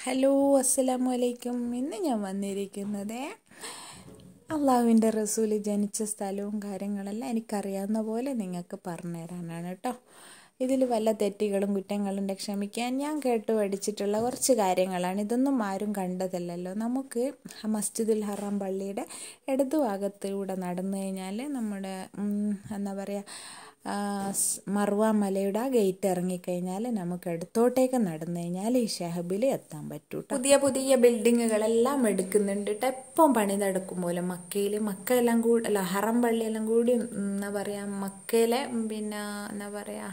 Hello അസ്സലാമു അലൈക്കും ഇന്ന് ഞാൻ വന്നിരിക്കുന്നത് അള്ളാഹുവിൻ്റെ റസൂല് ജനിച്ച സ്ഥലവും കാര്യങ്ങളെല്ലാം എനിക്കറിയാവുന്ന പോലെ നിങ്ങൾക്ക് പറഞ്ഞു തരാനാണ് കേട്ടോ ഇതിൽ വല്ല തെറ്റുകളും കുറ്റങ്ങളും ഉണ്ടെങ്കിൽ ക്ഷമിക്കാൻ ഞാൻ കേട്ടു പഠിച്ചിട്ടുള്ള കുറച്ച് കാര്യങ്ങളാണ് ഇതൊന്നും ആരും കണ്ടതല്ലല്ലോ നമുക്ക് മസ്ജിദുൽ ഹറാം പള്ളിയുടെ ഇടതുഭാഗത്തൂടെ നടന്നു കഴിഞ്ഞാൽ നമ്മുടെ ഉം, എന്താ പറയുക മറുവ മലയുടെ ആ ഗേറ്റ് ഇറങ്ങിക്കഴിഞ്ഞാൽ നമുക്ക് അടുത്തോട്ടേക്ക് നടന്നു കഴിഞ്ഞാൽ ഈ ഷഹബിൽ എത്താൻ പറ്റൂ ട്ടോ. പുതിയ പുതിയ ബിൽഡിങ്ങുകളെല്ലാം എടുക്കുന്നുണ്ട് ട്ടോ. എപ്പം പണിതെടുക്കും പോലെ മക്കയിൽ മക്ക എല്ലാം കൂടി അല്ല ഹറം പള്ളിയെല്ലാം കൂടി ഉം, എന്താ പറയുക മക്കയിലെ പിന്നെ എന്താ പറയുക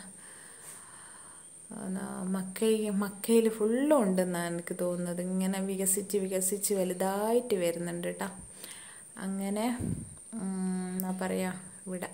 മക്കയിൽ മക്കയിൽ ഫുള്ളും ഉണ്ടെന്നാണ് എനിക്ക് തോന്നുന്നത് ഇങ്ങനെ വികസിച്ച് വികസിച്ച് വലുതായിട്ട് വരുന്നുണ്ട് കേട്ടോ അങ്ങനെ ഉം, എന്താ പറയുക ഇവിടെ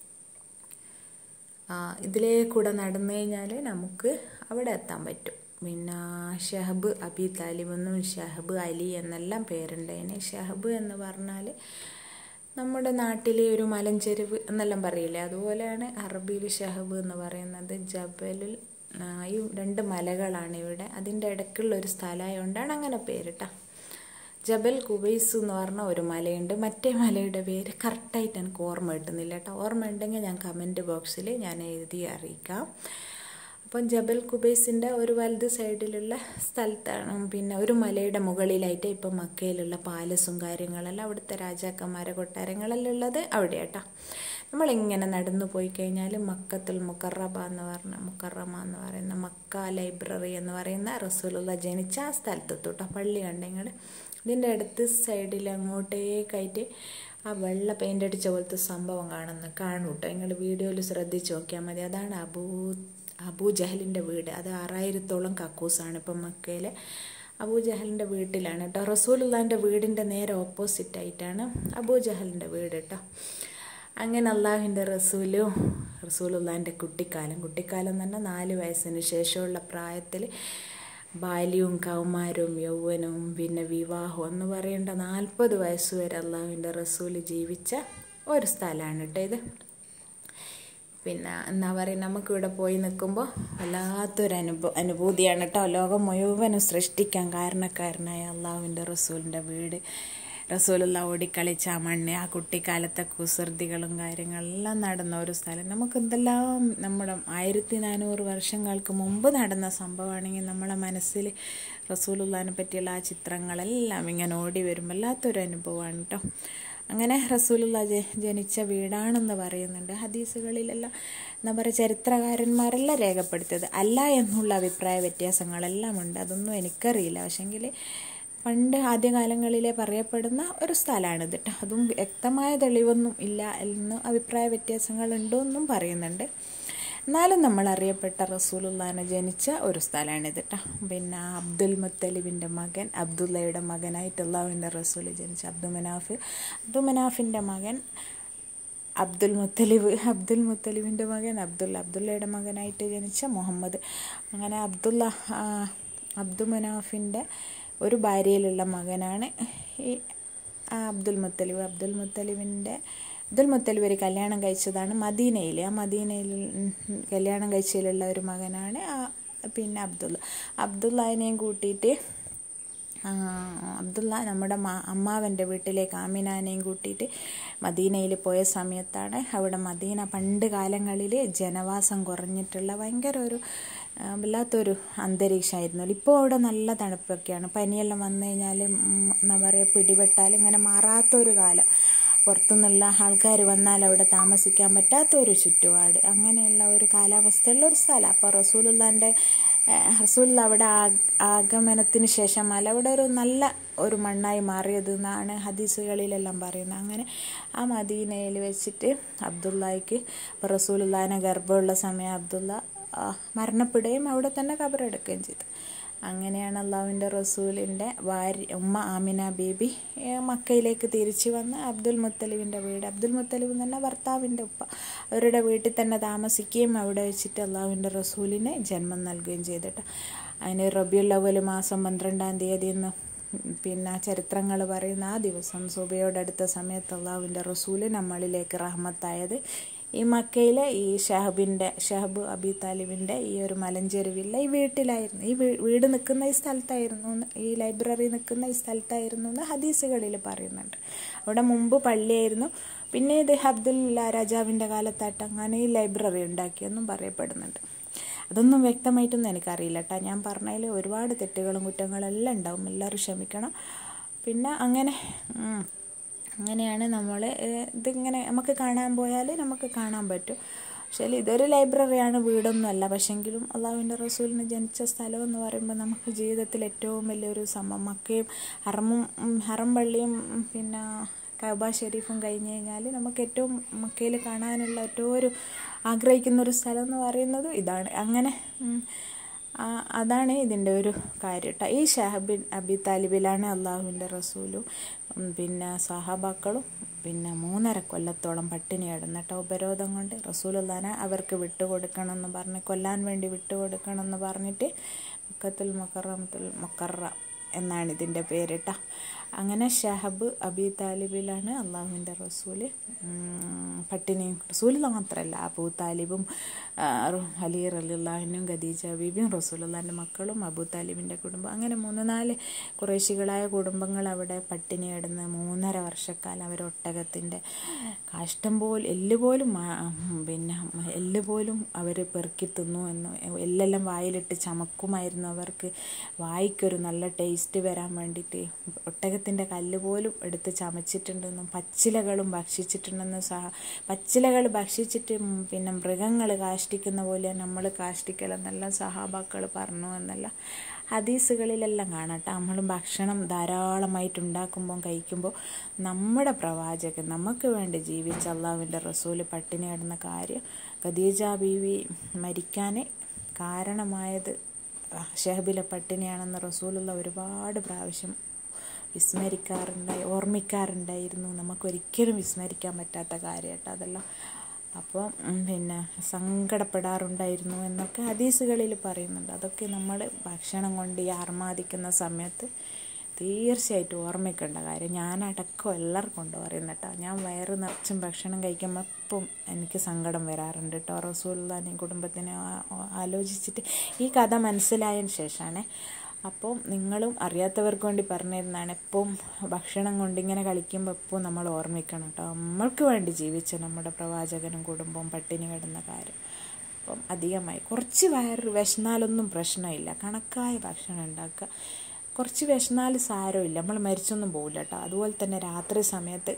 ആ ഇതിലേ കൂടെ നടന്നു കഴിഞ്ഞാൽ നമുക്ക് അവിടെ എത്താൻ പറ്റും പിന്നെ ഷഹബ് അബി താലിബ് എന്നും ഷഹബ് അലി എന്നെല്ലാം പേരുണ്ട് അതിന് ഷഹബ് എന്ന് പറഞ്ഞാൽ നമ്മുടെ നാട്ടിലെ ഒരു മലഞ്ചെരുവ് എന്നെല്ലാം പറയില്ലേ അതുപോലെയാണ് അറബിയിൽ ഷഹബ് എന്ന് പറയുന്നത് ജബലുൽ ആ, ഈ രണ്ട് മലകളാണ് ഇവിടെ അതിൻ്റെ ഇടയ്ക്കുള്ള ഒരു സ്ഥലമായതുകൊണ്ടാണ് അങ്ങനെ പേരിട്ടാ ജബൽ കുബൈസ് എന്ന് പറഞ്ഞ ഒരു മലയുണ്ട് മറ്റേ മലയുടെ പേര് കറക്റ്റായിട്ട് എനിക്ക് ഓർമ്മ കിട്ടുന്നില്ല കേട്ടോ ഓർമ്മ ഉണ്ടെങ്കിൽ ഞാൻ കമൻറ്റ് ബോക്സിൽ ഞാൻ എഴുതി അറിയിക്കാം അപ്പം ജബൽ കുബൈസിൻ്റെ ഒരു വലത് സൈഡിലുള്ള സ്ഥലത്താണ് പിന്നെ ഒരു മലയുടെ മുകളിലായിട്ട് ഇപ്പം മക്കയിലുള്ള പാലസും കാര്യങ്ങളെല്ലാം അവിടുത്തെ രാജാക്കന്മാരെ കൊട്ടാരങ്ങളെല്ലാം ഉള്ളത് അവിടെ കേട്ടോ നമ്മളിങ്ങനെ നടന്നു പോയി കഴിഞ്ഞാൽ മക്കത്തുൽ മുക്കറബ എന്ന് പറഞ്ഞ മുക്കറമ എന്ന് പറയുന്ന മക്ക ലൈബ്രറി എന്ന് പറയുന്ന റസൂലുള്ള ജനിച്ച ആ സ്ഥലത്തെത്തു കേട്ടോ പള്ളി കണ്ടെങ്കിൽ ഇതിൻ്റെ അടുത്ത് സൈഡിൽ അങ്ങോട്ടേക്കായിട്ട് ആ വെള്ള പെയിൻ്റ് അടിച്ച പോലത്തെ സംഭവം കാണുന്നു കാണും കേട്ടോ നിങ്ങൾ വീഡിയോയിൽ ശ്രദ്ധിച്ച് നോക്കിയാൽ മതി അതാണ് അബൂ അബൂ ജഹലിൻ്റെ വീട് അത് ആറായിരത്തോളം കക്കൂസാണ് ഇപ്പം മക്കയിലെ അബൂ ജഹലിൻ്റെ വീട്ടിലാണ് കേട്ടോ റസൂലുള്ളാൻ്റെ വീടിൻ്റെ നേരെ ഓപ്പോസിറ്റ് ആയിട്ടാണ് അബൂ ജഹലിൻ്റെ വീട് കേട്ടോ അങ്ങനെ അള്ളാഹുവിൻ്റെ റസൂലും റസൂലുള്ളാൻ്റെ കുട്ടിക്കാലം കുട്ടിക്കാലം തന്നെ നാല് വയസ്സിന് ശേഷമുള്ള പ്രായത്തിൽ ബാല്യവും കൗമാരവും യൗവനവും പിന്നെ വിവാഹവും എന്ന് പറയേണ്ട നാൽപ്പത് വയസ്സ് വരെ അള്ളാഹുവിൻ്റെ റസൂല് ജീവിച്ച ഒരു സ്ഥലമാണ് കേട്ടോ ഇത് പിന്നെ എന്താ പറയുക നമുക്കിവിടെ പോയി നിൽക്കുമ്പോൾ വല്ലാത്തൊരു അനുഭവ അനുഭൂതിയാണ് കേട്ടോ ലോകം മുഴുവനും സൃഷ്ടിക്കാൻ കാരണക്കാരനായ അള്ളാഹുവിൻ്റെ റസൂലിൻ്റെ വീട് റസൂലുള്ള ഓടിക്കളിച്ച ആ മണ്ണ് ആ കുട്ടിക്കാലത്തെ കുസൃതികളും കാര്യങ്ങളെല്ലാം നടന്ന ഒരു സ്ഥലം നമുക്ക് എന്തെല്ലാം നമ്മുടെ ആയിരത്തി നാനൂറ് വർഷങ്ങൾക്ക് മുമ്പ് നടന്ന സംഭവമാണെങ്കിൽ നമ്മളെ മനസ്സിൽ റസൂലുള്ളാനെ പറ്റിയുള്ള ആ ചിത്രങ്ങളെല്ലാം ഇങ്ങനെ ഓടി വരും വല്ലാത്തൊരു അനുഭവമാണ് കേട്ടോ അങ്ങനെ റസൂലുള്ള ജ- ജനിച്ച വീടാണെന്ന് പറയുന്നുണ്ട് ഹദീസുകളിലെല്ലാം എന്താ പറയുക ചരിത്രകാരന്മാരെല്ലാം രേഖപ്പെടുത്തിയത് അല്ല എന്നുള്ള അഭിപ്രായ വ്യത്യാസങ്ങളെല്ലാം ഉണ്ട് അതൊന്നും എനിക്കറിയില്ല പക്ഷെങ്കിൽ പണ്ട് ആദ്യകാലങ്ങളിലെ പറയപ്പെടുന്ന ഒരു സ്ഥലമാണിത് കേട്ടോ അതും വ്യക്തമായ തെളിവൊന്നും ഇല്ല എന്ന് അഭിപ്രായ വ്യത്യാസങ്ങളുണ്ടോ എന്നും പറയുന്നുണ്ട് എന്നാലും നമ്മൾ അറിയപ്പെട്ട റസൂലുള്ളാനെ ജനിച്ച ഒരു സ്ഥലമാണിത് കേട്ടോ പിന്നെ അബ്ദുൽ മുത്തലിബിൻ്റെ മകൻ അബ്ദുള്ളയുടെ മകനായിട്ട് അള്ളാഹുവിൻ്റെ റസൂൽ ജനിച്ച അബ്ദുൽ മനാഫ് അബ്ദുൽ മനാഫിൻ്റെ മകൻ അബ്ദുൽ മുത്തലിബ് അബ്ദുൽ മുത്തലിബിൻ്റെ മകൻ അബ്ദുള്ള അബ്ദുള്ളയുടെ മകനായിട്ട് ജനിച്ച മുഹമ്മദ് അങ്ങനെ അബ്ദുള്ള ആ, അബ്ദുൽ മനാഫിൻ്റെ ഒരു ഭാര്യയിലുള്ള മകനാണ് ഈ ആ അബ്ദുൽ മുത്തലിബ് അബ്ദുൽ മുത്തലിബിൻ്റെ അബ്ദുൽ മുത്തലിബ് ഒരു കല്യാണം കഴിച്ചതാണ് മദീനയിൽ ആ മദീനയിൽ ഉം, കല്യാണം കഴിച്ചതിലുള്ള ഒരു മകനാണ് ആ പിന്നെ അബ്ദുള്ള അബ്ദുള്ളതിനെയും കൂട്ടിയിട്ട് ആ, അബ്ദുള്ള നമ്മുടെ മാ അമ്മാവൻ്റെ വീട്ടിലേക്ക് ആമിനാനെയും കൂട്ടിയിട്ട് മദീനയിൽ പോയ സമയത്താണ് അവിടെ മദീന പണ്ട് കാലങ്ങളിൽ ജനവാസം കുറഞ്ഞിട്ടുള്ള ഭയങ്കര ഒരു ആ, വല്ലാത്തൊരു അന്തരീക്ഷമായിരുന്നു ഇപ്പോൾ അവിടെ നല്ല തണുപ്പൊക്കെയാണ് പനിയെല്ലാം വന്നു കഴിഞ്ഞാൽ ഉം, എന്താ പറയുക പിടിപെട്ടാൽ ഇങ്ങനെ മാറാത്തൊരു കാലം പുറത്തുനിന്നുള്ള ആൾക്കാർ വന്നാൽ അവിടെ താമസിക്കാൻ പറ്റാത്ത ഒരു ചുറ്റുപാട് അങ്ങനെയുള്ള ഒരു കാലാവസ്ഥയുള്ള ഒരു സ്ഥലം അപ്പോൾ റസൂലുള്ളാൻ്റെ റസൂൽ അവിടെ ആ- ആഗമനത്തിന് ശേഷം മല അവിടെ ഒരു നല്ല ഒരു മണ്ണായി മാറിയത് എന്നാണ് ഹദീസുകളിലെല്ലാം പറയുന്നത് അങ്ങനെ ആ മദീനയിൽ വെച്ചിട്ട് അബ്ദുള്ളയ്ക്ക് ഇപ്പോൾ റസൂലുള്ളാനെ ഗർഭമുള്ള സമയം അബ്ദുള്ള ആ, മരണപ്പെടുകയും അവിടെ തന്നെ കബറെടുക്കുകയും ചെയ്തു അങ്ങനെയാണ് അള്ളാഹുവിൻ്റെ റസൂലിൻ്റെ ഭാര്യ ഉമ്മ ആമിന ബീബി ഏ, മക്കയിലേക്ക് തിരിച്ചു വന്ന് അബ്ദുൽ മുത്തലിബിൻ്റെ വീട് അബ്ദുൽ മുത്തലിബ് എന്ന് പറഞ്ഞാൽ ഭർത്താവിൻ്റെ ഉപ്പ അവരുടെ വീട്ടിൽ തന്നെ താമസിക്കുകയും അവിടെ വെച്ചിട്ട് അള്ളാഹുവിൻ്റെ റസൂലിന് ജന്മം നൽകുകയും ചെയ്തിട്ട് അതിന് റബിയുൽ അവൽ മാസം പന്ത്രണ്ടാം തീയതി എന്ന് പിന്നെ ചരിത്രങ്ങൾ പറയുന്ന ആ ദിവസം സുബയോടടുത്ത സമയത്ത് അള്ളാഹുവിൻ്റെ റസൂല് നമ്മളിലേക്ക് റഹ്മത്തായത് ഈ മക്കയിലെ ഈ ഷഹബിൻ്റെ ഷഹബ് അബി താലിബിൻ്റെ ഈ ഒരു മലഞ്ചെരുവില്ല ഈ വീട്ടിലായിരുന്നു ഈ വീട് നിൽക്കുന്ന ഈ സ്ഥലത്തായിരുന്നു ഈ ലൈബ്രറി നിൽക്കുന്ന ഈ സ്ഥലത്തായിരുന്നു എന്ന് ഹദീസുകളിൽ പറയുന്നുണ്ട് അവിടെ മുമ്പ് പള്ളിയായിരുന്നു പിന്നെ ഇത് അബ്ദുല്ല രാജാവിൻ്റെ കാലത്തായിട്ട് അങ്ങനെ ഈ ലൈബ്രറി ഉണ്ടാക്കിയെന്നും പറയപ്പെടുന്നുണ്ട് അതൊന്നും വ്യക്തമായിട്ടൊന്നും എനിക്കറിയില്ല കേട്ടോ ഞാൻ പറഞ്ഞതിൽ ഒരുപാട് തെറ്റുകളും കുറ്റങ്ങളും എല്ലാം ഉണ്ടാവും എല്ലാവരും ക്ഷമിക്കണം പിന്നെ അങ്ങനെ അങ്ങനെയാണ് നമ്മൾ ഇതിങ്ങനെ നമുക്ക് കാണാൻ പോയാൽ നമുക്ക് കാണാൻ പറ്റും പക്ഷേ ഇതൊരു ലൈബ്രറിയാണ് വീടൊന്നും അല്ല പക്ഷെങ്കിലും അള്ളാഹുവിൻ്റെ റസൂലിന് ജനിച്ച സ്ഥലം എന്ന് പറയുമ്പോൾ നമുക്ക് ജീവിതത്തിൽ ഏറ്റവും വലിയൊരു സംഭവം മക്കയും ഹറമും ഹറം പള്ളിയും പിന്നെ കബ ഷെരീഫും കഴിഞ്ഞ് കഴിഞ്ഞാൽ നമുക്ക് ഏറ്റവും മക്കയിൽ കാണാനുള്ള ഏറ്റവും ഒരു ആഗ്രഹിക്കുന്ന ഒരു സ്ഥലം എന്ന് പറയുന്നത് ഇതാണ് അങ്ങനെ അതാണ് ഇതിൻ്റെ ഒരു കാര്യം കേട്ടോ ഈ ഷഹബിൻ അബി താലിബിലാണ് അള്ളാഹുവിൻ്റെ റസൂലും പിന്നെ സഹാബാക്കളും പിന്നെ മൂന്നര കൊല്ലത്തോളം പട്ടിണി കിടന്ന കേട്ടോ ഉപരോധം കൊണ്ട് റസൂലുള്ളാനെ അവർക്ക് വിട്ടുകൊടുക്കണമെന്ന് പറഞ്ഞ് കൊല്ലാൻ വേണ്ടി വിട്ടുകൊടുക്കണമെന്ന് പറഞ്ഞിട്ട് മക്കത്തുൽ മക്കറമത്തുൽ മക്കറ എന്നാണ് ഇതിൻ്റെ പേര് കേട്ടോ അങ്ങനെ ഷഹബ് അബി താലിബിലാണ് അള്ളാഹുവിൻ്റെ റസൂല് പട്ടിണിയും റസൂല് മാത്രമല്ല അബൂ താലിബും അലി റലിള്ളാഹിനും ഖദീജ ബീബിയും റസൂലുള്ളാൻ്റെ മക്കളും അബൂ താലിബിൻ്റെ കുടുംബം അങ്ങനെ മൂന്ന് നാല് കുറേശികളായ കുടുംബങ്ങൾ അവിടെ പട്ടിണി കിടന്ന് മൂന്നര വർഷക്കാലം അവർ ഒട്ടകത്തിൻ്റെ കാഷ്ടം പോലും എല്ല് പോലും പിന്നെ എല്ല് പോലും അവർ പെറുക്കി തിന്നു എന്ന് എല്ലെല്ലാം വായിലിട്ട് ചമക്കുമായിരുന്നു അവർക്ക് വായിക്കൊരു നല്ല ടേസ്റ്റ് വരാൻ വേണ്ടിയിട്ട് ഒട്ടകത്തിൻ്റെ കല്ല് പോലും എടുത്ത് ചമച്ചിട്ടുണ്ടെന്നും പച്ചിലകളും ഭക്ഷിച്ചിട്ടുണ്ടെന്നും സഹ പച്ചിലകൾ ഭക്ഷിച്ചിട്ട് പിന്നെ മൃഗങ്ങൾ കാഷ്ടിക്കുന്ന പോലെ നമ്മൾ കാഷ്ടിക്കലെന്നെല്ലാം സഹാബാക്കൾ പറഞ്ഞു എന്നല്ല ഹദീസുകളിലെല്ലാം കാണട്ടെ നമ്മൾ ഭക്ഷണം ധാരാളമായിട്ട് ഉണ്ടാക്കുമ്പോൾ കഴിക്കുമ്പോൾ നമ്മുടെ പ്രവാചകൻ നമുക്ക് വേണ്ടി ജീവിച്ച അള്ളാഹുവിൻ്റെ റസൂല് പട്ടിണി കിടന്ന കാര്യം ഖദീജ ബീവി മരിക്കാൻ കാരണമായത് ഷെഹബിലെ പട്ടിണിയാണെന്ന് റസൂലുള്ള ഒരുപാട് പ്രാവശ്യം വിസ്മരിക്കാറുണ്ടായി ഓർമ്മിക്കാറുണ്ടായിരുന്നു നമുക്കൊരിക്കലും വിസ്മരിക്കാൻ പറ്റാത്ത കാര്യമായിട്ട് അതെല്ലാം അപ്പോൾ പിന്നെ സങ്കടപ്പെടാറുണ്ടായിരുന്നു എന്നൊക്കെ ഹദീസുകളിൽ പറയുന്നുണ്ട് അതൊക്കെ നമ്മൾ ഭക്ഷണം കൊണ്ട് ഈ ആർമാദിക്കുന്ന സമയത്ത് തീർച്ചയായിട്ടും ഓർമ്മിക്കേണ്ട കാര്യം ഞാനടക്കം എല്ലാവർക്കും കൊണ്ട് പറയുന്ന കേട്ടോ ഞാൻ വയറ് നിറച്ചും ഭക്ഷണം കഴിക്കുമ്പോൾ ഇപ്പം എനിക്ക് സങ്കടം വരാറുണ്ട് കേട്ടോ റസൂല്ലാനെയും കുടുംബത്തിനെ ആലോചിച്ചിട്ട് ഈ കഥ മനസ്സിലായതിന് ശേഷമാണ് അപ്പോൾ നിങ്ങളും അറിയാത്തവർക്ക് വേണ്ടി പറഞ്ഞിരുന്നതാണ് എപ്പം ഭക്ഷണം കൊണ്ട് ഇങ്ങനെ കളിക്കുമ്പോൾ എപ്പോൾ നമ്മൾ ഓർമ്മിക്കണം കേട്ടോ നമ്മൾക്ക് വേണ്ടി ജീവിച്ച നമ്മുടെ പ്രവാചകനും കുടുംബവും പട്ടിണി കിടന്ന കാര്യം അപ്പം അധികമായി കുറച്ച് വയറ് വിശന്നാലൊന്നും പ്രശ്നമില്ല കണക്കായ ഭക്ഷണം ഉണ്ടാക്കുക കുറച്ച് വിശന്നാൽ സാരമില്ല നമ്മൾ മരിച്ചൊന്നും പോകില്ല കേട്ടോ അതുപോലെ തന്നെ രാത്രി സമയത്ത്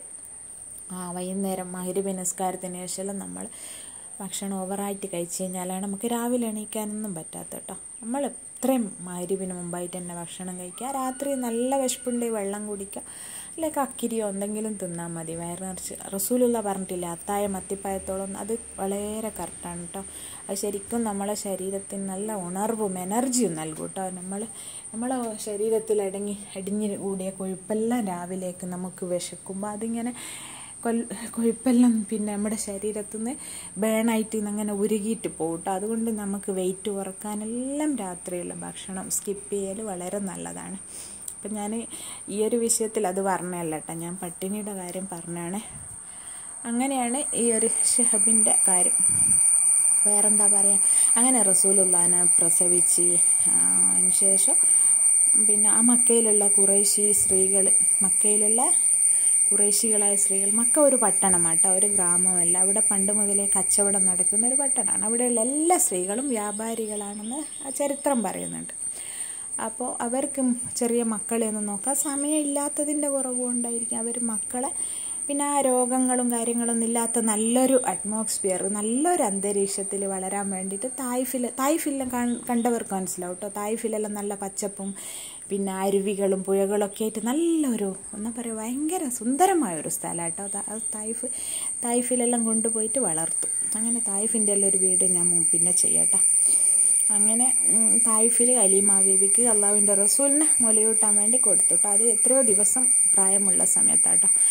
ആ വൈകുന്നേരം മഹരിബ് നിസ്കാരത്തിന് ശേഷം നമ്മൾ ഭക്ഷണം ഓവറായിട്ട് കഴിച്ച് കഴിഞ്ഞാലാണ് നമുക്ക് രാവിലെ എണീക്കാനൊന്നും പറ്റാത്ത കേട്ടോ നമ്മൾ എത്രയും മഹരിബിന് മുമ്പായിട്ട് തന്നെ ഭക്ഷണം കഴിക്കുക രാത്രി നല്ല വിശപ്പുണ്ടെങ്കിൽ വെള്ളം കുടിക്കുക അല്ലെങ്കിൽ അക്കിരിയോ എന്തെങ്കിലും തിന്നാൽ മതി വയറ് നിറച്ച് റസൂലുള്ള പറഞ്ഞിട്ടില്ല അത്തായം അത്തിപ്പായത്തോളം അത് വളരെ കറക്റ്റാണ് കേട്ടോ അത് ശരിക്കും നമ്മളെ ശരീരത്തിന് നല്ല ഉണർവും എനർജിയും നൽകും കേട്ടോ നമ്മൾ നമ്മളെ ശരീരത്തിൽ അടങ്ങി അടിഞ്ഞ് കൂടിയ കൊഴുപ്പെല്ലാം രാവിലേക്ക് നമുക്ക് വിശക്കുമ്പോൾ അതിങ്ങനെ കൊൽ കൊഴുപ്പെല്ലാം പിന്നെ നമ്മുടെ ശരീരത്തിൽ നിന്ന് ബേണായിട്ട് അങ്ങനെ ഉരുകിയിട്ട് പോകും കേട്ടോ അതുകൊണ്ട് നമുക്ക് വെയിറ്റ് കുറക്കാനെല്ലാം രാത്രിയുള്ള ഭക്ഷണം സ്കിപ്പ് ചെയ്യൽ വളരെ നല്ലതാണ് അപ്പം ഞാൻ ഈ ഒരു വിഷയത്തിൽ അത് പറഞ്ഞല്ല കേട്ടോ ഞാൻ പട്ടിണിയുടെ കാര്യം പറഞ്ഞാണ് അങ്ങനെയാണ് ഈ ഒരു ഷെഹബിൻ്റെ കാര്യം വേറെന്താ പറയുക അങ്ങനെ റസൂലുള്ളാനെ പ്രസവിച്ച് അതിന് ശേഷം പിന്നെ ആ മക്കയിലുള്ള കുറേശി സ്ത്രീകൾ മക്കയിലുള്ള കുറേശികളായ സ്ത്രീകൾ മക്ക ഒരു പട്ടണമാണ് കേട്ടോ ഒരു ഗ്രാമമല്ല അവിടെ പണ്ട് മുതലേ കച്ചവടം നടക്കുന്ന ഒരു പട്ടണമാണ് അവിടെയുള്ള എല്ലാ സ്ത്രീകളും വ്യാപാരികളാണെന്ന് ആ ചരിത്രം പറയുന്നുണ്ട് അപ്പോൾ അവർക്ക് ചെറിയ മക്കളെ ഒന്നും നോക്കാൻ സമയമില്ലാത്തതിൻ്റെ കുറവ് കൊണ്ടായിരിക്കും അവർ മക്കളെ പിന്നെ ആ രോഗങ്ങളും കാര്യങ്ങളൊന്നും ഇല്ലാത്ത നല്ലൊരു അറ്റ്മോസ്ഫിയർ നല്ലൊരു അന്തരീക്ഷത്തിൽ വളരാൻ വേണ്ടിയിട്ട് തായ്ഫിൽ തായ്ഫിലെല്ലാം കണ്ടവർക്ക് മനസ്സിലാവും കേട്ടോ തായ്ഫിലെല്ലാം നല്ല പച്ചപ്പും പിന്നെ അരുവികളും പുഴകളൊക്കെ ആയിട്ട് നല്ലൊരു എന്താ പറയുക ഭയങ്കര സുന്ദരമായ ഒരു സ്ഥലമാണ് കേട്ടോ അത് തായ്ഫ് തായ്ഫിലെല്ലാം കൊണ്ടുപോയിട്ട് വളർത്തും അങ്ങനെ തായ്ഫിൻ്റെ എല്ലാം ഒരു വീഡിയോ ഞാൻ പിന്നെ ചെയ്യാട്ടോ അങ്ങനെ തായ്ഫിൽ അലീമ ബീബിക്ക് അള്ളാഹുവിൻ്റെ റസൂലിനെ മുലയൂട്ടാൻ വേണ്ടി കൊടുത്തു കേട്ടോ അത് എത്രയോ ദിവസം പ്രായമുള്ള സമയത്താട്ടോ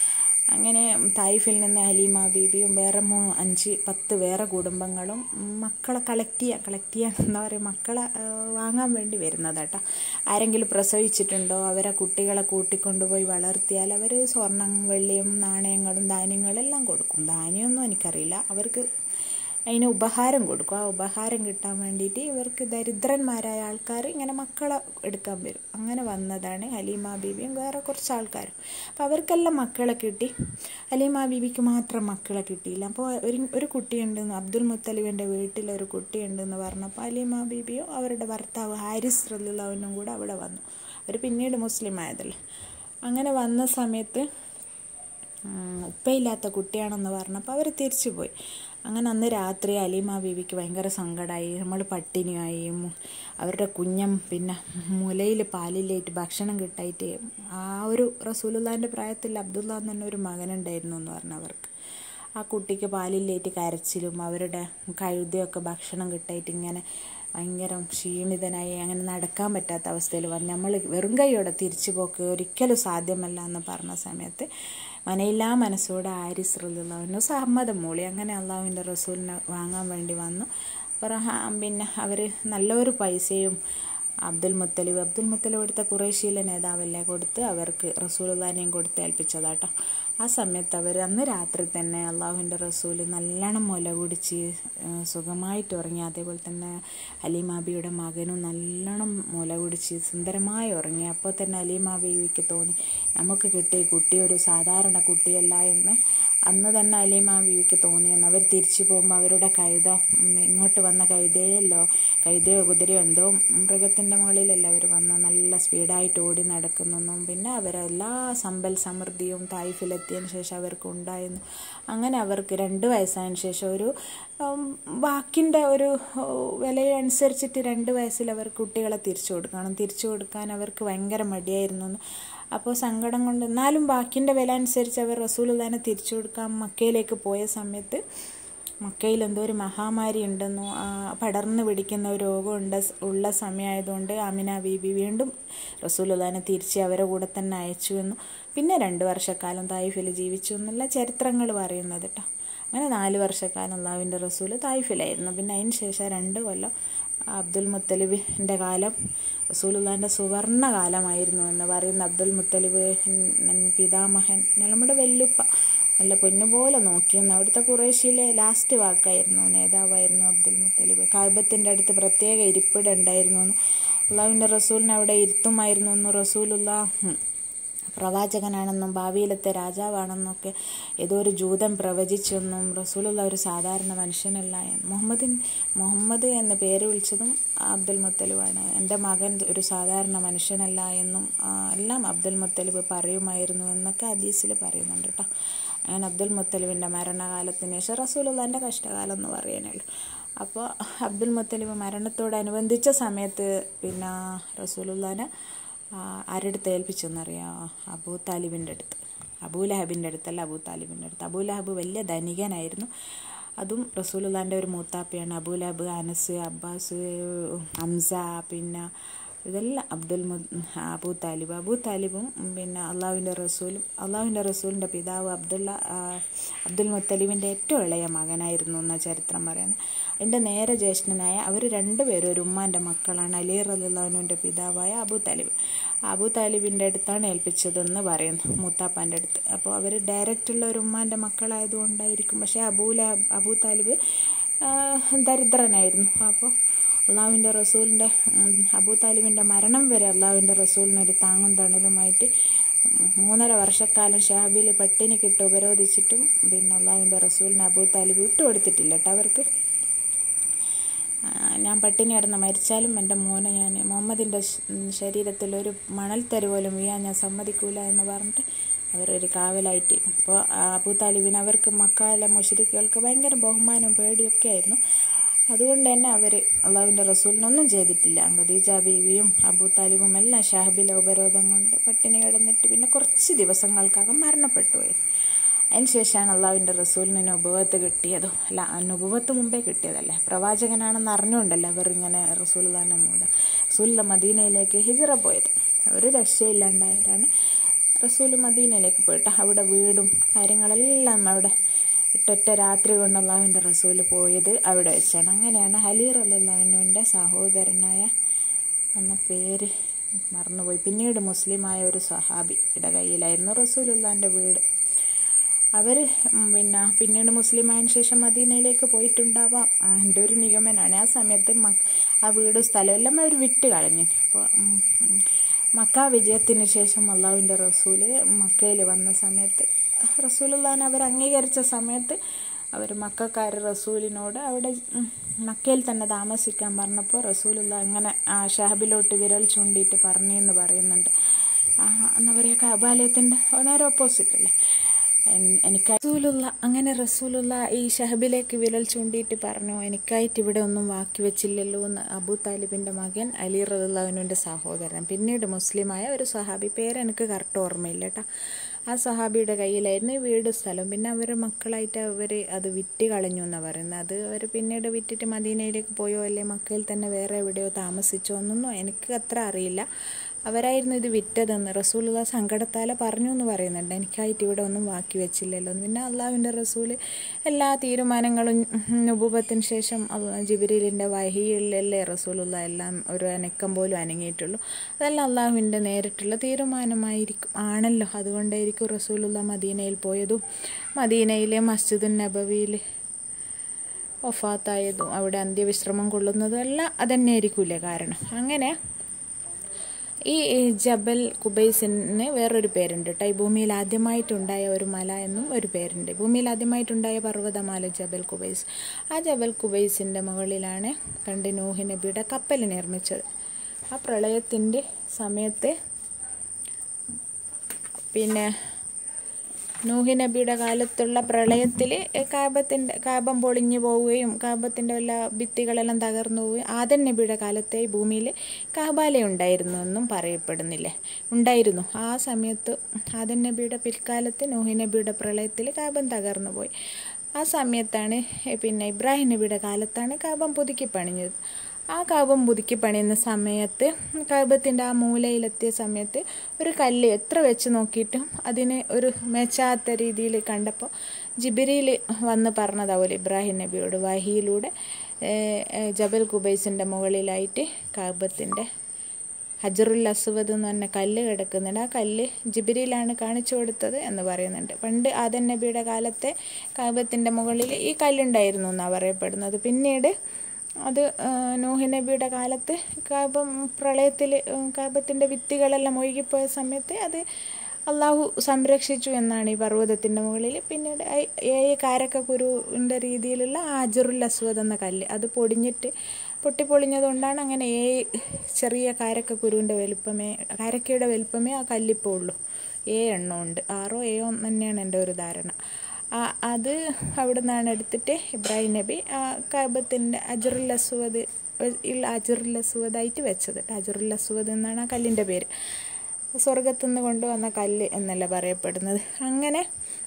അങ്ങനെ തായിഫിൽ നിന്ന് ഹലീമ ബീബിയും വേറെ മൂ അഞ്ച് പത്ത് വേറെ കുടുംബങ്ങളും മക്കളെ കളക്ട് ചെയ്യാൻ കളക്ട് ചെയ്യാൻ എന്താ പറയുക മക്കളെ ആ, വാങ്ങാൻ വേണ്ടി വരുന്നതാട്ടോ ആരെങ്കിലും പ്രസവിച്ചിട്ടുണ്ടോ അവരെ കുട്ടികളെ കൂട്ടിക്കൊണ്ടുപോയി വളർത്തിയാൽ അവർ സ്വർണ്ണം വെള്ളിയും നാണയങ്ങളും ധാന്യങ്ങളും എല്ലാം കൊടുക്കും ധാന്യമൊന്നും എനിക്കറിയില്ല അവർക്ക് അതിന് ഉപഹാരം കൊടുക്കും ആ ഉപഹാരം കിട്ടാൻ വേണ്ടിയിട്ട് ഇവർക്ക് ദരിദ്രന്മാരായ ആൾക്കാർ ഇങ്ങനെ മക്കളെ എടുക്കാൻ വരും അങ്ങനെ വന്നതാണ് ഹലീമ ബീബിയും വേറെ കുറച്ച് ആൾക്കാരും അപ്പോൾ അവർക്കെല്ലാം മക്കളെ കിട്ടി ഹലീമ ബീബിക്ക് മാത്രം മക്കളെ കിട്ടിയില്ല അപ്പോൾ ഒരു ഒരു കുട്ടിയുണ്ടെന്ന് അബ്ദുൽ മുത്തലിബിൻ്റെ വീട്ടിൽ ഒരു കുട്ടിയുണ്ടെന്ന് പറഞ്ഞപ്പോൾ ഹലീമ ബീബിയും അവരുടെ ഭർത്താവ് ഹാരിസ് റലിള്ളവനും കൂടെ അവിടെ വന്നു അവർ പിന്നീട് മുസ്ലിം ആയതല്ലേ അങ്ങനെ വന്ന സമയത്ത് ഉം, ഉപ്പയില്ലാത്ത കുട്ടിയാണെന്ന് പറഞ്ഞപ്പോൾ അവർ തിരിച്ചു പോയി അങ്ങനെ അന്ന് രാത്രി അലീമ ബീവിക്ക് ഭയങ്കര സങ്കടമായി നമ്മൾ പട്ടിണിയായി മു- അവരുടെ കുഞ്ഞം പിന്നെ മുലയിൽ പാലിലേറ്റ് ഭക്ഷണം കിട്ടായിട്ട് ആ ഒരു റസൂലുള്ളാൻ്റെ പ്രായത്തിൽ അബ്ദുള്ള എന്ന് തന്നെ ഒരു മകനുണ്ടായിരുന്നു എന്ന് പറഞ്ഞു അവർക്ക് ആ കുട്ടിക്ക് പാലില്ലേറ്റ് കരച്ചിലും അവരുടെ കഴുതയൊക്കെ ഭക്ഷണം കിട്ടായിട്ട് ഇങ്ങനെ ഭയങ്കര ക്ഷീണിതനായി അങ്ങനെ നടക്കാൻ പറ്റാത്ത അവസ്ഥയിൽ വന്ന് നമ്മൾ വെറും കൈയോടെ തിരിച്ചു പോക്ക് ഒരിക്കലും സാധ്യമല്ല എന്ന് പറഞ്ഞ സമയത്ത് മനയില്ലാ മനസ്സോടെ ആരിസ് റലിള്ളവന് സമ്മതം മൂളി അങ്ങനെ അള്ളാഹുവിൻ്റെ റസൂലിനെ വാങ്ങാൻ വേണ്ടി വന്നു പറ- പിന്നെ അവർ നല്ലൊരു പൈസയും അബ്ദുൽ മുത്തലിബ് അബ്ദുൽ മുത്തലിബ് കൊടുത്ത കുറേശ്ശിയിലെ നേതാവല്ലേ കൊടുത്ത് അവർക്ക് റസൂലുള്ളാനെയും കൊടുത്ത് ഏൽപ്പിച്ചതാട്ടോ ആ സമയത്ത് അവർ അന്ന് രാത്രി തന്നെ അള്ളാഹുവിൻ്റെ റസൂൽ നല്ലോണം മുല കുടിച്ച് ഏഹ്, സുഖമായിട്ട് ഉറങ്ങി അതേപോലെ തന്നെ അലീമാബിയുടെ മകനും നല്ലോണം മുല കുടിച്ച് സുന്ദരമായി ഉറങ്ങി അപ്പോൾ തന്നെ അലീമാബിക്ക് തോന്നി നമുക്ക് കിട്ടിയ കുട്ടി ഒരു സാധാരണ കുട്ടിയല്ല എന്ന് അന്ന് തന്നെ അലീമ ബീവിക്ക് തോന്നിയെന്ന് അവർ തിരിച്ചു പോകുമ്പോൾ അവരുടെ കഴുത ഉം, ഇങ്ങോട്ട് വന്ന കഴുതയല്ലോ കഴുതയോ കുതിരയോ എന്തോ മൃഗത്തിൻ്റെ മുകളിലല്ല അവർ വന്ന നല്ല സ്പീഡായിട്ട് ഓടി നടക്കുന്നെന്നും പിന്നെ അവരെല്ലാ സമ്പൽ സമൃദ്ധിയും തായ്ഫിലെത്തിയതിന് ശേഷം അവർക്ക് ഉണ്ടായിരുന്നു അങ്ങനെ അവർക്ക് രണ്ട് വയസ്സായതിന് ശേഷം ഒരു ഉം, വാക്കിൻ്റെ ഒരു വിലയനുസരിച്ചിട്ട് രണ്ട് വയസ്സിൽ അവർ കുട്ടികളെ തിരിച്ചു കൊടുക്കണം തിരിച്ചു കൊടുക്കാൻ അവർക്ക് ഭയങ്കര മടിയായിരുന്നു എന്ന്. അപ്പോൾ സങ്കടം കൊണ്ട് എന്നാലും ബാക്കിൻ്റെ വില അനുസരിച്ച് അവർ റസൂലുള്ളാനെ തിരിച്ചു കൊടുക്കാൻ മക്കയിലേക്ക് പോയ സമയത്ത് മക്കയിൽ എന്തോ ഒരു മഹാമാരി ഉണ്ടെന്നു ആ, പടർന്നു പിടിക്കുന്ന ഒരു രോഗമുണ്ട് ഉള്ള സമയമായതുകൊണ്ട് ആമിന ബീബി വീണ്ടും റസൂലുള്ളാനെ തിരിച്ച് അവരെ കൂടെ തന്നെ അയച്ചു എന്നു പിന്നെ രണ്ട് വർഷക്കാലം തായിഫിൽ ജീവിച്ചു എന്നുള്ള ചരിത്രങ്ങൾ പറയുന്നത് കേട്ടോ അങ്ങനെ നാല് വർഷക്കാലം അള്ളാഹുവിൻ്റെ റസൂൽ തായിഫിലായിരുന്നു പിന്നെ അതിന് ശേഷം രണ്ട് കൊല്ലം അബ്ദുൽ മുത്തലിബിൻ്റെ കാലം റസൂലുള്ളാൻ്റെ സുവർണ കാലമായിരുന്നു എന്ന് പറയുന്ന അബ്ദുൽ മുത്തലിബ് ഉം, പിതാമഹൻ നമ്മുടെ വെല്ലുപ്പ നല്ല പൊന്നുപോലെ നോക്കിയെന്ന് അവിടുത്തെ കുറേശ്ശിയിലെ ലാസ്റ്റ് വാക്കായിരുന്നു നേതാവായിരുന്നു അബ്ദുൽ മുത്തലിബ് കാബത്തിൻ്റെ അടുത്ത് പ്രത്യേക ഇരിപ്പിട ഉണ്ടായിരുന്നു എന്ന് അള്ളാഹുവിൻ്റെ റസൂലിനെ അവിടെ ഇരുത്തുമായിരുന്നു എന്ന് റസൂലുള്ള ഉം, പ്രവാചകനാണെന്നും ഭാവിയിലത്തെ രാജാവാണെന്നൊക്കെ ഏതോ ഒരു ജൂതൻ പ്രവചിച്ചെന്നും റസൂലുള്ള ഒരു സാധാരണ മനുഷ്യനല്ല എന്ന് മുഹമ്മദിൻ മുഹമ്മദ് എന്ന് പേര് വിളിച്ചതും അബ്ദുൽ മുത്തലിബാണ് എൻ്റെ മകൻ ഒരു സാധാരണ മനുഷ്യനല്ല എന്നും ആ, എല്ലാം അബ്ദുൽ മുത്തലിബ് പറയുമായിരുന്നു എന്നൊക്കെ ഹദീസിൽ പറയുന്നുണ്ട് കേട്ടോ അങ്ങനെ അബ്ദുൽ മുത്തലിബിൻ്റെ മരണകാലത്തിന് ശേഷം റസൂലുള്ളാൻ്റെ കഷ്ടകാലം എന്ന് പറയാനുള്ളൂ അപ്പോൾ അബ്ദുൽ മുത്തലിബ് മരണത്തോടനുബന്ധിച്ച സമയത്ത് പിന്നെ റസൂലുള്ളാനെ ആ, ആരുടെ അടുത്ത് ഏൽപ്പിച്ചെന്നറിയാം അബൂ താലിബിൻ്റെ അടുത്ത് അബൂ ലഹബിൻ്റെ അടുത്തല്ല അബൂ താലിബിൻ്റെ അടുത്ത് അബൂ ലഹബ് വലിയ ധനികനായിരുന്നു അതും റസൂലുള്ളാൻ്റെ ഒരു മൂത്താപ്പയാണ് Abu Lahab Anas Abbas Hamza പിന്നെ ഇതെല്ലാം അബ്ദുൽ മു അബൂ താലിബ് അബൂ താലിബും പിന്നെ അള്ളാഹുവിൻ്റെ റസൂലും അള്ളാഹുവിൻ്റെ റസൂലിൻ്റെ പിതാവ് അബ്ദുള്ള ആ, അബ്ദുൽ മുത്തലിബിൻ്റെ ഏറ്റവും ഇളയ മകനായിരുന്നു എന്ന ചരിത്രം പറയുന്നത് എൻ്റെ നേരെ ജ്യേഷ്ഠനായ അവർ രണ്ടുപേരും ഒരു ഉമ്മാൻ്റെ മക്കളാണ് അലി റലിള്ളവനുവിൻ്റെ പിതാവായ അബൂ താലിബ് അബൂ താലിബിൻ്റെ അടുത്താണ് ഏൽപ്പിച്ചതെന്ന് പറയുന്നു മൂത്താപ്പാൻ്റെ അടുത്ത് അപ്പോൾ അവർ ഡയറക്റ്റുള്ള ഒരു ഉമ്മാൻ്റെ മക്കളായതുകൊണ്ടായിരിക്കും പക്ഷേ അബൂല അബൂ താലിബ് ആ, ദരിദ്രനായിരുന്നു അപ്പോൾ അള്ളാഹുവിൻ്റെ റസൂലിൻ്റെ ഉം, അബൂ താലിബിൻ്റെ മരണം വരെ അള്ളാഹുവിൻ്റെ റസൂലിനൊരു താങ്ങും തണലുമായിട്ട് ഉം, മൂന്നര വർഷക്കാലം ഷാബിൽ പട്ടിണിക്കിട്ട് ഉപരോധിച്ചിട്ടും പിന്നെ അള്ളാഹുവിൻ്റെ റസൂലിന് അബൂ താലിബ് വിട്ടുകൊടുത്തിട്ടില്ല കേട്ടോ അവർക്ക് ആ, ഞാൻ പട്ടിണി കിടന്ന് മരിച്ചാലും എൻ്റെ മോനെ ഞാൻ മുഹമ്മദിൻ്റെ ശ- ഉം, ശരീരത്തിൽ ഒരു മണൽത്തരി പോലും വീഴാൻ ഞാൻ സമ്മതിക്കൂല എന്ന് പറഞ്ഞിട്ട് അവരൊരു കാവലായിട്ട് ഇപ്പോൾ അബൂ താലിബിന് അവർക്ക് മക്കാല മുഷരിക്കുകൾക്ക് ഭയങ്കര ബഹുമാനവും പേടിയൊക്കെ ആയിരുന്നു അതുകൊണ്ട് തന്നെ അവർ അള്ളാഹുവിൻ്റെ റസൂലിനൊന്നും ചെയ്തിട്ടില്ല ഖദീജ ബീവിയും അബൂ താലിബും എല്ലാം ഷാഹിബിലെ ഉപരോധം കൊണ്ട് പട്ടിണി കിടന്നിട്ട് പിന്നെ കുറച്ച് ദിവസങ്ങൾക്കകം മരണപ്പെട്ടു പോയി അതിന് ശേഷമാണ് അള്ളാഹുവിൻ്റെ റസൂലിന് നുപവത്ത് കിട്ടിയതോ അല്ല നുപവത്ത് മുമ്പേ കിട്ടിയതല്ലേ പ്രവാചകനാണെന്ന് അറിഞ്ഞുകൊണ്ടല്ലോ അവർ ഇങ്ങനെ റസൂൽദാൻ്റെ മൂത റസൂലിൻ്റെ മദീനയിലേക്ക് ഹിജറ പോയത് ഒരു രക്ഷയില്ലാണ്ടായവരാണ് റസൂൽ മദീനയിലേക്ക് പോയിട്ട് അവിടെ വീടും കാര്യങ്ങളെല്ലാം അവിടെ ഇട്ടൊറ്റ രാത്രി കൊണ്ട് അള്ളാഹുവിൻ്റെ റസൂൽ പോയത് അവിടെ വെച്ചാണ് അങ്ങനെയാണ് അലി റല്ലാഹുവിൻ്റെ സഹോദരനായ എന്ന പേര് മറന്നുപോയി പിന്നീട് മുസ്ലിമായ ഒരു സഹാബിയുടെ കയ്യിലായിരുന്നു റസൂലുള്ളാൻ്റെ വീട് അവർ പിന്നെ പിന്നീട് മുസ്ലിമായതിനു ശേഷം മദീനയിലേക്ക് പോയിട്ടുണ്ടാവാം ആ, എൻ്റെ ഒരു നിഗമനമാണ് ആ സമയത്ത് മ ആ വീടും സ്ഥലവും എല്ലാം അവർ വിട്ട് കളഞ്ഞു അപ്പോൾ മക്ക വിജയത്തിന് ശേഷം അള്ളാഹുവിൻ്റെ റസൂല് മക്കയിൽ വന്ന സമയത്ത് റസൂലുള്ളാൻ അവർ അംഗീകരിച്ച സമയത്ത് അവർ മക്കാർ റസൂലിനോട് അവിടെ ഉം, മക്കയിൽ തന്നെ താമസിക്കാൻ പറഞ്ഞപ്പോൾ റസൂലുള്ള അങ്ങനെ ആ ഷാബിലോട്ട് വിരൽ ചൂണ്ടിയിട്ട് പറഞ്ഞു എന്ന് പറയുന്നുണ്ട് ആ, എന്താ പറയുക കബാലയത്തിൻ്റെ നേരെ ഓപ്പോസിറ്റ് അല്ലേ എൻ- എനിക്ക് റസൂലുള്ള അങ്ങനെ റസൂലുള്ള ഈ ഷഹബിലേക്ക് വിരൽ ചൂണ്ടിയിട്ട് പറഞ്ഞു എനിക്കായിട്ട് ഇവിടെ ഒന്നും ബാക്കി വെച്ചില്ലല്ലോ എന്ന് അബൂ താലിബിൻ്റെ മകൻ അലി റദുല്ലാവിനുവിൻ്റെ സഹോദരൻ പിന്നീട് മുസ്ലിമായ ഒരു സഹാബി പേര് എനിക്ക് കറക്റ്റ് ഓർമ്മയില്ല കേട്ടോ ആ സഹാബിയുടെ കയ്യിലായിരുന്നു ഈ വീട് സ്ഥലം പിന്നെ അവർ മക്കളായിട്ട് അവർ അത് വിറ്റ് കളഞ്ഞു എന്നാണ് പറയുന്നത് അത് അവർ പിന്നീട് വിറ്റിട്ട് മദീനയിലേക്ക് പോയോ അല്ലെ മക്കയിൽ തന്നെ വേറെ എവിടെയോ താമസിച്ചോ എന്നൊന്നും എനിക്ക് അത്ര അറിയില്ല അവരായിരുന്നു ഇത് വിറ്റതെന്ന് റസൂലുള്ള സങ്കടത്താലെ പറഞ്ഞു എന്ന് പറയുന്നുണ്ട് എനിക്കായിട്ട് ഇവിടെ ഒന്നും ബാക്കി വെച്ചില്ലല്ലോ എന്ന്. പിന്നെ അള്ളാഹുവിൻ്റെ റസൂൽ എല്ലാ തീരുമാനങ്ങളും നുപൂപത്തിന് ശേഷം ജിബിരിലിൻ്റെ വഹിയിലല്ലേ റസൂലുള്ള എല്ലാം ഒരു അനക്കം പോലും അനങ്ങിയിട്ടുള്ളൂ അതെല്ലാം അള്ളാഹുവിൻ്റെ നേരിട്ടുള്ള തീരുമാനമായിരിക്കും ആണല്ലോ അതുകൊണ്ടായിരിക്കും റസൂലുള്ള മദീനയിൽ പോയതും മദീനയിലെ മസ്ജിദുൻ നബവിയിൽ ഒഫാത്തായതും അവിടെ അന്ത്യവിശ്രമം കൊള്ളുന്നതും എല്ലാം അതന്നെയായിരിക്കൂലേ കാരണം അങ്ങനെ ഈ ജബൽ കുബൈസിന് വേറൊരു പേരുണ്ട് കേട്ടോ ഈ ഭൂമിയിൽ ആദ്യമായിട്ടുണ്ടായ ഒരു മല എന്നും ഒരു പേരുണ്ട് ഭൂമിയിൽ ആദ്യമായിട്ടുണ്ടായ പർവ്വതമാല ജബൽ കുബൈസ് ആ ജബൽ കുബൈസിൻ്റെ മുകളിലാണ് പണ്ട് നൂഹി നബിയുടെ കപ്പൽ നിർമ്മിച്ചത് ആ പ്രളയത്തിൻ്റെ സമയത്ത് പിന്നെ നൂഹി നബിയുടെ കാലത്തുള്ള പ്രളയത്തിൽ കാബത്തിൻ്റെ കാബം പൊളിഞ്ഞു പോവുകയും കാബത്തിൻ്റെ എല്ലാ ഭിത്തികളെല്ലാം തകർന്നു പോവുകയും ആദൻ നബിയുടെ കാലത്തെ ഈ ഭൂമിയിൽ കാബാല ഉണ്ടായിരുന്നു എന്നും പറയപ്പെടുന്നില്ലേ ഉണ്ടായിരുന്നു ആ സമയത്ത് ആദൻ നബിയുടെ പിൽക്കാലത്ത് നൂഹി നബിയുടെ പ്രളയത്തിൽ കാബം തകർന്നു പോയി ആ സമയത്താണ് പിന്നെ ഇബ്രാഹിം നബിയുടെ കാലത്താണ് കാബം പുതുക്കി പണിഞ്ഞത് ആ കാബം പുതുക്കി പണിയുന്ന സമയത്ത് കാബത്തിൻ്റെ ആ മൂലയിലെത്തിയ സമയത്ത് ഒരു കല്ല് എത്ര വെച്ച് നോക്കിയിട്ടും അതിന് ഒരു മെച്ചാത്ത രീതിയിൽ കണ്ടപ്പോൾ ജിബിരിയിൽ വന്ന് പറഞ്ഞതാവൂലെ ഇബ്രാഹിം നബിയോട് വഹിയിലൂടെ ഏഹ്, ഏഹ്, ജബൽ കുബൈസിൻ്റെ മുകളിലായിട്ട് കാബത്തിൻ്റെ ഹജറുൽ അസ്വദ് എന്ന് പറഞ്ഞ കല്ല് കിടക്കുന്നുണ്ട് ആ കല്ല് ജിബിരിയിലാണ് കാണിച്ചു കൊടുത്തത് എന്ന് പറയുന്നുണ്ട് പണ്ട് ആദൻ നബിയുടെ കാലത്തെ കാബത്തിൻ്റെ മുകളിൽ ഈ കല്ലുണ്ടായിരുന്നു എന്നാണ് പറയപ്പെടുന്നത് പിന്നീട് അത് ആ, നൂഹ് നബിയുടെ കാലത്ത് കാബം പ്രളയത്തിൽ കാബത്തിൻ്റെ ഭിത്തികളെല്ലാം ഒഴുകിപ്പോയ സമയത്ത് അത് അള്ളാഹു സംരക്ഷിച്ചു എന്നാണ് ഈ പർവ്വതത്തിൻ്റെ മുകളിൽ പിന്നീട് ഐ- ഏഴ് കാരക്കക്കുരുവിൻ്റെ രീതിയിലുള്ള ആജറുൽ അസ്വദ് എന്ന കല്ല് അത് പൊടിഞ്ഞിട്ട് പൊട്ടിപ്പൊളിഞ്ഞതുകൊണ്ടാണ് അങ്ങനെ ഏഴ് ചെറിയ കാരക്കക്കുരുവിൻ്റെ വലുപ്പമേ കാരക്കയുടെ വലുപ്പമേ ആ കല്ലിപ്പോൾ ഉള്ളൂ ഏഴ് എണ്ണം ഉണ്ട് ആറോ ഏഴോ തന്നെയാണ് എൻ്റെ ഒരു ധാരണ ആ അത് അവിടെ നിന്നാണ് എടുത്തിട്ട് ഇബ്രാഹിം നബി ആ കാബത്തിൻ്റെ അജറുൽ അസ്വദ് ഇൽ അജറുൽ അസ്വദായിട്ട് വെച്ചത് അജറുൽ അസ്വദ് എന്നാണ് ആ കല്ലിൻ്റെ പേര് സ്വർഗത്തുനിന്ന് കൊണ്ടുവന്ന കല്ല് എന്നല്ല പറയപ്പെടുന്നത് അങ്ങനെ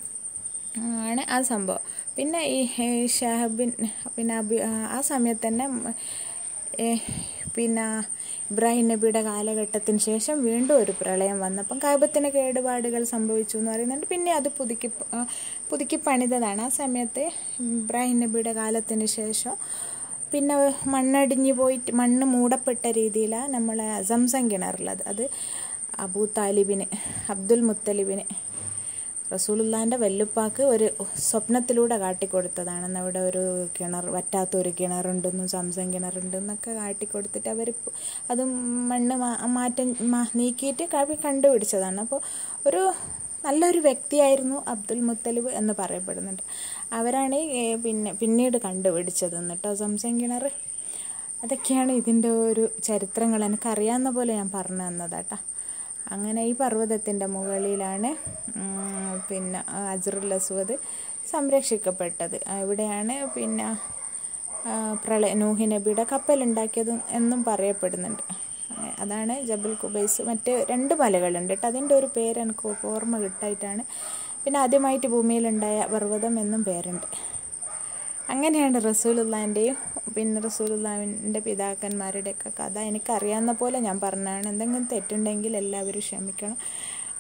ആണ് ആ സംഭവം പിന്നെ ഈ ഏ, ഷാഹിബിൻ പിന്നെ അബി ആ സമയത്ത് തന്നെ ഉം, ഏ, പിന്നെ ഇബ്രാഹിം നബിയുടെ കാലഘട്ടത്തിന് ശേഷം വീണ്ടും ഒരു പ്രളയം വന്നപ്പം കാബത്തിന് കേടുപാടുകൾ സംഭവിച്ചു എന്ന് പറയുന്നുണ്ട് പിന്നെ അത് പുതുക്കി പ- ആ, പുതുക്കി പണിതതാണ് ആ സമയത്ത് ഇബ്രാഹിം നബിയുടെ കാലത്തിന് ശേഷം പിന്നെ മണ്ണടിഞ്ഞു പോയിട്ട് മണ്ണ് മൂടപ്പെട്ട രീതിയിലാണ് നമ്മളെ സംസം കിണറുള്ളത് അത് അബൂ താലിബിന് അബ്ദുൽ മുത്തലിബിന് റസൂലുള്ളാൻ്റെ വല്ലുപ്പാക്ക് ഒരു സ്വപ്നത്തിലൂടെ കാട്ടിക്കൊടുത്തതാണെന്ന് അവിടെ ഒരു കിണർ വറ്റാത്ത ഒരു കിണറുണ്ടെന്നും സംസം കിണറുണ്ടെന്നൊക്കെ കാട്ടിക്കൊടുത്തിട്ട് അവർ അത് മണ്ണ് മാ- മാറ്റം മാ- നീക്കിയിട്ട് കവി കണ്ടുപിടിച്ചതാണ് അപ്പോൾ ഒരു നല്ലൊരു വ്യക്തിയായിരുന്നു അബ്ദുൽ മുത്തലിബ് എന്ന് പറയപ്പെടുന്നുണ്ട് അവരാണ് ഈ, ഏ, പിന്നെ പിന്നീട് കണ്ടുപിടിച്ചത് കേട്ടോ സംസം കിണർ അതൊക്കെയാണ് ഇതിൻ്റെ ഒരു ചരിത്രങ്ങൾ എനിക്കറിയാവുന്ന പോലെ ഞാൻ പറഞ്ഞു തന്നതാട്ടാ അങ്ങനെ ഈ പർവ്വതത്തിൻ്റെ മുകളിലാണ് ഉം, പിന്നെ അജറുൽ അസ്വദ് സംരക്ഷിക്കപ്പെട്ടത് ഇവിടെയാണ് പിന്നെ ആ, പ്രളയ നൂഹി നബിയുടെ കപ്പലുണ്ടാക്കിയതും എന്നും പറയപ്പെടുന്നുണ്ട് അങ്ങനെ അതാണ് ജബൽ കുബൈസ് മറ്റ് രണ്ട് മലകളുണ്ട് കേട്ടോ അതിൻ്റെ ഒരു പേര് എനിക്ക് ഓർമ്മ കിട്ടായിട്ടാണ് പിന്നെ ആദ്യമായിട്ട് ഭൂമിയിലുണ്ടായ പർവ്വതം എന്നും പേരുണ്ട് അങ്ങനെയാണ് റസൂലുള്ളാൻ്റെയും പിന്നെ റസൂലുള്ളാവിൻ്റെ പിതാക്കന്മാരുടെയൊക്കെ കഥ എനിക്കറിയാവുന്ന പോലെ ഞാൻ പറഞ്ഞതാണ് എന്തെങ്കിലും തെറ്റുണ്ടെങ്കിൽ എല്ലാവരും ക്ഷമിക്കണം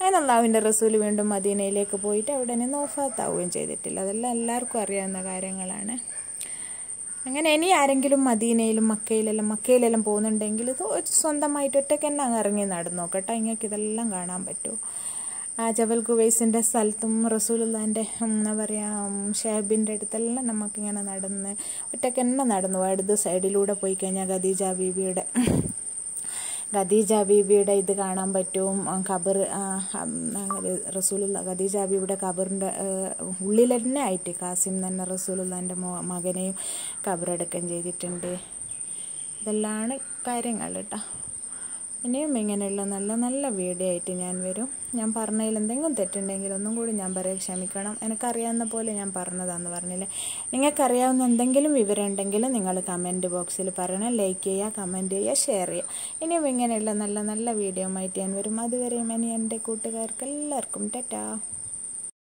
അങ്ങനെ അള്ളാഹുവിൻ്റെ റസൂൽ വീണ്ടും മദീനയിലേക്ക് പോയിട്ട് അവിടെ നിന്ന് ഓഫാത്താവുകയും ചെയ്തിട്ടില്ല അതെല്ലാം എല്ലാവർക്കും അറിയാവുന്ന കാര്യങ്ങളാണ് അങ്ങനെ ഇനി ആരെങ്കിലും മദീനയിലും മക്കയിലെല്ലാം മക്കയിലെല്ലാം പോകുന്നുണ്ടെങ്കിൽ ഇത് സ്വന്തമായിട്ട് ഒറ്റയ്ക്ക് തന്നെ അങ്ങ് ഇറങ്ങി നടന്നു നോക്കട്ടെ ഇങ്ങൾക്ക് ഇതെല്ലാം കാണാൻ പറ്റും ആ ജബൽ കുവൈസിൻ്റെ സ്ഥലത്തും റസൂലുള്ളാൻ്റെ എന്താ പറയുക ഷേബിൻ്റെ അടുത്തെല്ലാം നമുക്കിങ്ങനെ നടന്ന് ഒറ്റയ്ക്ക് തന്നെ നടന്നു ഇടത് സൈഡിലൂടെ പോയി കഴിഞ്ഞാൽ ഖദീജ ബീബിയുടെ ഖദീജ ബീബിയുടെ ഇത് കാണാൻ പറ്റും ഖബർ റസൂലുള്ള ഖദീജ ബീബിയുടെ ഖബറിൻ്റെ ഉള്ളിൽ തന്നെ ആയിട്ട് കാസിം തന്നെ റസൂലുള്ളാൻ്റെ മകനെയും ഖബറടക്കം ചെയ്തിട്ടുണ്ട് ഇതെല്ലാം കാര്യങ്ങൾ കേട്ടോ ഇനിയും ഇങ്ങനെയുള്ള നല്ല നല്ല വീഡിയോ ആയിട്ട് ഞാൻ വരും ഞാൻ പറഞ്ഞതിൽ എന്തെങ്കിലും തെറ്റുണ്ടെങ്കിൽ ഒന്നും കൂടി ഞാൻ പറയാൻ ക്ഷമിക്കണം എനിക്കറിയാവുന്ന പോലെ ഞാൻ പറഞ്ഞതാന്ന് പറഞ്ഞില്ലേ നിങ്ങൾക്കറിയാവുന്ന എന്തെങ്കിലും വിവരം ഉണ്ടെങ്കിൽ നിങ്ങൾ കമൻറ്റ് ബോക്സിൽ പറയണം ലൈക്ക് ചെയ്യുക കമൻറ്റ് ചെയ്യുക ഷെയർ ചെയ്യുക ഇനിയും ഇങ്ങനെയുള്ള നല്ല നല്ല വീഡിയോ ആയിട്ട് ഞാൻ വരും അതുവരെയും ഇനി എൻ്റെ കൂട്ടുകാർക്ക് എല്ലാവർക്കും ടാറ്റാ